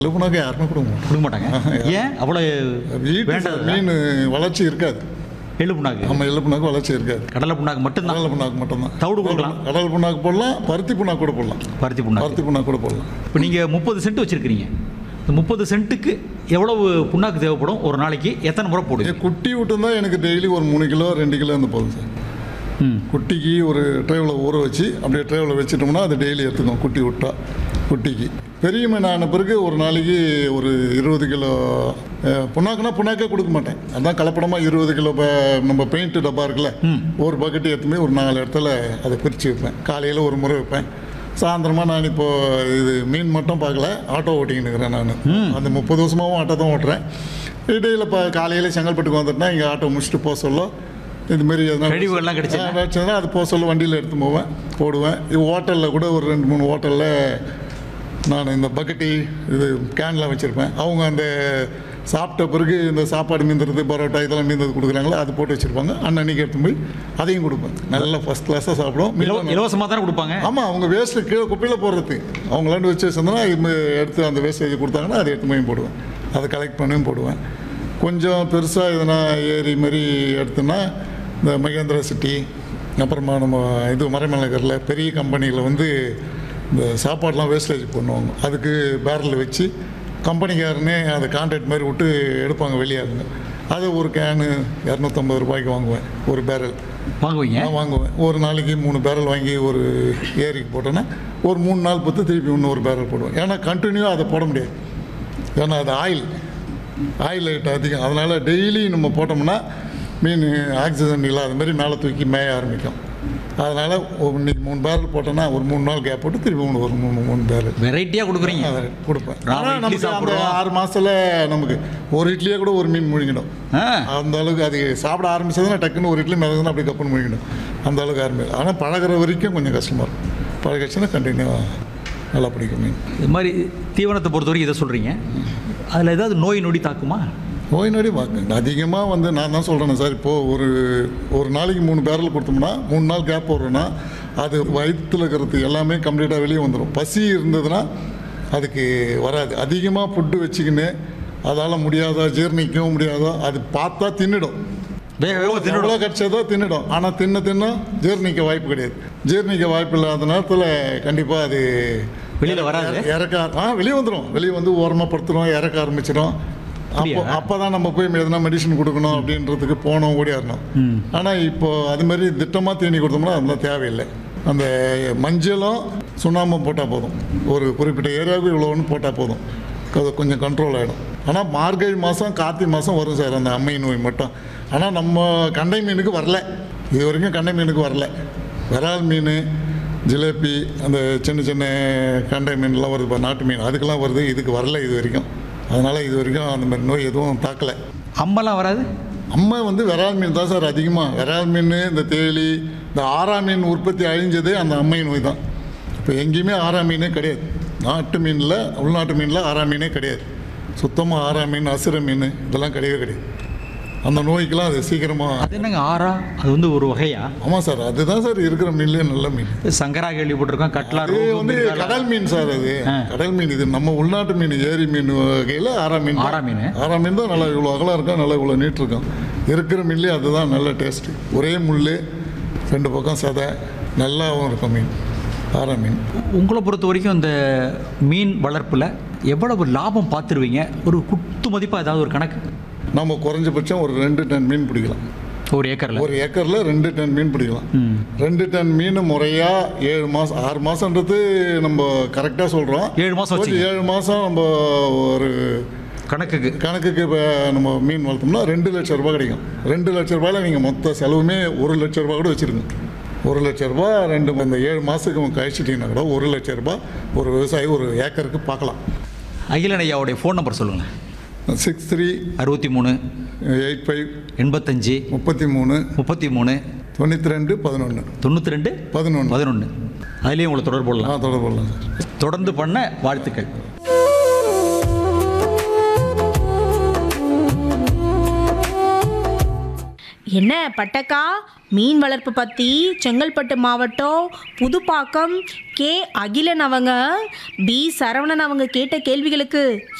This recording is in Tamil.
எழுப்புனாக்க யாருமே கொடுக்க மாட்டோம் கொடுக்க மாட்டாங்க ஏன் அவ்வளோ வீட்டு வேண்டாம் மீன் வளர்ச்சி இருக்காது எள்ளு புண்ணாக்கு நம்ம எள்ளு புண்ணாக்கு வளர்ச்சி இருக்காது கடலை புண்ணாக்கு மட்டும்தான் கடல் புண்ணாக்கு மட்டும்தான் தவிடு கொடுக்கலாம் கடல் புண்ணாக்கு போடலாம் பருத்தி புண்ணாக்கு கூட போடலாம் பருத்தி புண்ணாக்கு பருத்தி புண்ணாக்கு கூட போடலாம் இப்போ நீங்கள் முப்பது சென்ட் வச்சுருக்கிறீங்க இந்த முப்பது சென்ட்டுக்கு எவ்வளவு புண்ணாக்கு தேவைப்படும் ஒரு நாளைக்கு எத்தனை முறை போடுங்க ஏன் குட்டி விட்டுருந்தா எனக்கு டெய்லி ஒரு மூணு கிலோ ரெண்டு கிலோ இருந்து போகுது சார் ம் குட்டிக்கு ஒரு ட்ரேவில் ஊற வச்சு அப்படியே ட்ரேவில் வச்சிட்டோம்னா அது டெய்லி எடுத்துக்கும் குட்டி விட்டா குட்டிக்கு பெரிய மீன் ஆன பிறகு ஒரு நாளைக்கு ஒரு இருபது கிலோ அஹ், புண்ணாக்குனா புண்ணாக்கே கொடுக்க மாட்டேன் அதான் கலப்படமாக இருபது கிலோ ப- நம்ம பெயிண்ட் டப்பா இருக்குல்ல ஒரு பக்கெட்டு எடுத்துமே ஒரு நாலு இடத்துல அதை பிரித்து வைப்பேன் காலையில் ஒரு முறை வைப்பேன் சாயந்தரமாக நான் இப்போ இது மீன் மட்டும் பார்க்கல ஆட்டோ ஓட்டிக்கிட்டு இருக்கிறேன் நான் அந்த முப்பது வருஷமாகவும் ஆட்டோ தான் ஓட்டுறேன் இடையில் இப்போ காலையில் செங்கல்பட்டுக்கு வந்துட்டேன்னா இங்கே ஆட்டோ முடிச்சுட்டு போக சொல்ல இதுமாரி எதனா கழிவுகள்லாம் கிடைச்சதுன்னா? ஆ, கிடைச்சதுன்னா அது போக சொல்ல வண்டியில் எடுத்து போவேன் போடுவேன் இது ஹோட்டலில் கூட ஒரு ரெண்டு மூணு ஹோட்டலில் நான் இந்த பக்கெட்டி இது கேன்லாம் வச்சுருப்பேன் அவங்க அந்த சாப்பிட்ட பிறகு இந்த சாப்பாடு மீந்துறது பரோட்டா இதெல்லாம் மீந்தது கொடுக்குறாங்களோ அது போட்டு வச்சுருப்பாங்க அன்னன்னைக்கு எடுத்து போய் அதையும் கொடுப்பேன் நல்லா ஃபஸ்ட் கிளாஸாக சாப்பிடுவோம் இலவ இலவசமாக தானே கொடுப்பாங்க ஆமாம் அவங்க வேஸ்ட்டு கீழே குப்பையில் போடுறது அவங்களாண்டு வச்சு வச்சிருந்தோன்னா இது மாதிரி எடுத்து அந்த வேஸ்டேஜ் கொடுத்தாங்கன்னா அதை எடுத்து போய் போடுவேன் அதை கலெக்ட் பண்ணியும் போடுவேன் கொஞ்சம் பெருசாக எதனா ஏரி மாதிரி எடுத்தோன்னா இந்த மகேந்திரா சிட்டி அப்புறமா நம்ம இது மறைமலைகரில் பெரிய கம்பெனியில் வந்து இந்த சாப்பாடெலாம் வேஸ்டேஜ் பண்ணுவாங்க அதுக்கு பேரல் வச்சு கம்பெனிக்காரனே அதை கான்ட்ராக்ட் மாதிரி விட்டு எடுப்பாங்க வெளியாகுங்க அது ஒரு கேனு இரநூத்தம்பது ரூபாய்க்கு வாங்குவேன் ஒரு பேரல் வாங்குவீங்க நான் வாங்குவேன் ஒரு நாளைக்கு மூணு பேரல் வாங்கி ஒரு ஏரிக்கு போட்டேன்னா ஒரு மூணு நாள் பத்து திருப்பி இன்னொரு பேரல் போடுவேன் ஏன்னா கண்டினியூவாக அதை போட முடியாது ஏன்னா அது ஆயில் ஆயில் ஐட்டம் அதிகம் அதனால் டெய்லி நம்ம போட்டோம்னா மீன் ஆக்சிஜன் இல்லாத மாதிரி மேலே தூக்கி மேய ஆரம்பிக்கும் அதனால் இன்னைக்கு மூணு பேரல் போட்டோன்னா ஒரு மூணு நாள் கேப் போட்டு திருப்பி மூணு ஒரு மூணு மூணு பேரல் வெரைட்டியாக கொடுக்குறீங்க அதை கொடுப்பேன் நாம ஆனால் இட்லி நமக்கு அந்த சாப்பிடுறோம். ஆறு மாதத்தில் நமக்கு ஒரு இட்லியே கூட ஒரு மீன் முழுங்கிடும் ஆ அந்த அளவுக்கு அது சாப்பிட ஆரம்பிச்சதுன்னா டக்குன்னு ஒரு இட்லி மிளகுனா அப்படி கப்புன்னு முடிக்கணும் அந்த அளவுக்கு ஆரம்பிக்கும் ஆனால் பழகுற வரைக்கும் கொஞ்சம் கஷ்டமாக இருக்கும் பழகிடுச்சுன்னா கண்டினியூ நல்லா பிடிக்கும் மீன் இது மாதிரி தீவனத்தை பொறுத்த வரைக்கும் இதை சொல்கிறீங்க அதில் ஏதாவது நோய் நொடி தாக்குமா நோய் நொடி பார்க்க அதிகமாக வந்து நான் தான் சொல்கிறேன் சார் இப்போது ஒரு ஒரு நாளைக்கு மூணு பேரல் கொடுத்தோம்னா மூணு நாள் கேப் போடுறோன்னா அது வயிற்றுல இருக்கிறது எல்லாமே கம்ப்ளீட்டாக வெளியே வந்துடும் பசி இருந்ததுன்னா அதுக்கு வராது அதிகமாக ஃபுட்டு வச்சுக்கின்னு அதால் முடியாதா ஜீரணிக்கவும் முடியாதோ அது பார்த்தா தின்னுடும் வேக வேகமாக தின்னுடும் எவ்வளோ கிடச்சதோ தின்னுடும் ஆனால் தின்ன தின்ன ஜீரணிக்க வாய்ப்பு கிடையாது ஜீரணிக்க வாய்ப்பு இல்லாத நேரத்தில் கண்டிப்பாக அது வெளியில் வராது இறக்க ஆ வெளியே வந்துடும் வெளியே வந்து ஓரமாக படுத்துடும் இறக்க ஆரம்பிச்சிடும் அப்போ அப்படியா? அப்போ தான் நம்ம போய் எதனா மெடிசன் கொடுக்கணும் அப்படின்றதுக்கு போனோம் ஓடியாரணும் ம். ஆனால் இப்போ அது மாதிரி திட்டமாக தீனி கொடுத்தோம்னா அதெல்லாம் தேவையில்லை அந்த மஞ்சளும் சுண்ணாம்பும் போட்டால் போதும் ஒரு குறிப்பிட்ட ஏரியாவுக்கு இவ்வளோன்னு போட்டால் போதும் அது கொஞ்சம் கண்ட்ரோல் ஆகிடும் ஆனால் மார்கழி மாதம் கார்த்திகை மாதம் வரும் சார் அந்த அம்மை நோய் மட்டும் ஆனால் நம்ம கண்டை மீனுக்கு வரல இது வரைக்கும் கண்டை மீனுக்கு வரல விரால் மீன் ஜிலேபி அந்த சின்ன சின்ன கண்டை மீன்லாம் வருது பாரு, நாட்டு மீன் அதுக்கெல்லாம் வருது இதுக்கு வரல இது வரைக்கும் அதனால் இது வரைக்கும் அந்த மாதிரி நோய் எதுவும் தாக்கலை அம்பெல்லாம் வராது அம்மா வந்து விரால் மீன் தான் சார் அதிகமாக விரால் மீன் இந்த தேலி இந்த ஆரா மீன் உற்பத்தி அழிஞ்சதே அந்த அம்மை நோய் தான் இப்போ எங்கேயுமே ஆரா மீனே கிடையாது நாட்டு மீனில் உள்நாட்டு மீனில் ஆரா மீனே கிடையாது சுத்தமாக ஆரா மீன் அசுர மீன் இதெல்லாம் கிடையவே கிடையாது அந்த நோய்க்கெல்லாம் அது சீக்கிரமாக அது என்னங்க ஆறா அது வந்து ஒரு வகையா ஆமாம் சார் அதுதான் சார் இருக்கிற மீன்லேயே நல்ல மீன் சங்கரா கேள்விப்பட்டிருக்கோம் கட்லா அது ரோகு, வந்து மிர்காலா. கடல் மீன் சார் அது ஆ. கடல் மீன் இது நம்ம உள்நாட்டு மீன் ஏரி மீன் வகையில் ஆரா மீன் தான். ஆரா மீன். ஆரா மீன் தான் நல்லா இவ்வளோ அகலம் இருக்கும் நல்லா இவ்வளோ நீட் இருக்கும் இருக்கிற மீன்லேயே அதுதான் நல்ல டேஸ்ட்டு ஒரே முள் ரெண்டு பக்கம் சதை நல்லாவும் இருக்கும் மீன் ஆரா மீன் உங்களை பொறுத்த வரைக்கும் இந்த மீன் வளர்ப்பில் எவ்வளவு லாபம் பார்த்துருவீங்க ஒரு குத்து மதிப்பாக ஏதாவது ஒரு கணக்கு நம்ம குறைஞ்சபட்சம் ஒரு ரெண்டு டன் மீன் பிடிக்கலாம் ஒரு ஏக்கரில் ஒரு ஏக்கரில் ரெண்டு டன் மீன் பிடிக்கலாம் ம் ரெண்டு டன் மீன் முறையாக ஏழு மாதம் ஆறு மாதன்றது நம்ம கரெக்டாக சொல்கிறோம் ஏழு மாசம் வச்சுங்க. ஏழு மாதம் நம்ம ஒரு கணக்குக்கு கணக்குக்கு இப்போ நம்ம மீன் வளர்த்தோம்னா ரெண்டு லட்ச ரூபாய் கிடைக்கும் ரெண்டு லட்ச ரூபாயில் நீங்கள் மொத்த செலவுமே ஒரு லட்ச ரூபாய் கூட வச்சுருங்க ஒரு லட்ச ரூபாய் ரெண்டு இந்த ஏழு மாதத்துக்கு கழிச்சிட்டிங்கன்னா கூட ஒரு லட்ச ரூபாய் ஒரு விவசாயி ஒரு ஏக்கருக்கு பார்க்கலாம் அகிலன் ஐயாவுடைய ஃபோன் நம்பர் சொல்லுங்களேன் சிக்ஸ் த்ரீ அறுபத்தி மூணு எயிட் ஃபைவ் எண்பத்தஞ்சு முப்பத்தி மூணு முப்பத்தி மூணு தொண்ணூற்றி ரெண்டு பதினொன்று தொண்ணூற்றி ரெண்டு பதினொன்று பதினொன்று அதுலேயும் உங்களை தொடர்பு ஆ கொள்ளலாம் தொடர்பு கொள்ளலாம் சார் தொடர்ந்து பண்ண வாழ்த்துக்கள் என்ன பட்டக்கா மீன் வளர்ப்பு பற்றி செங்கல்பட்டு மாவட்டம் புதுப்பாக்கம் கே அகிலன் அவங்க பி சரவணன் அவங்க கேட்ட கேள்விகளுக்கு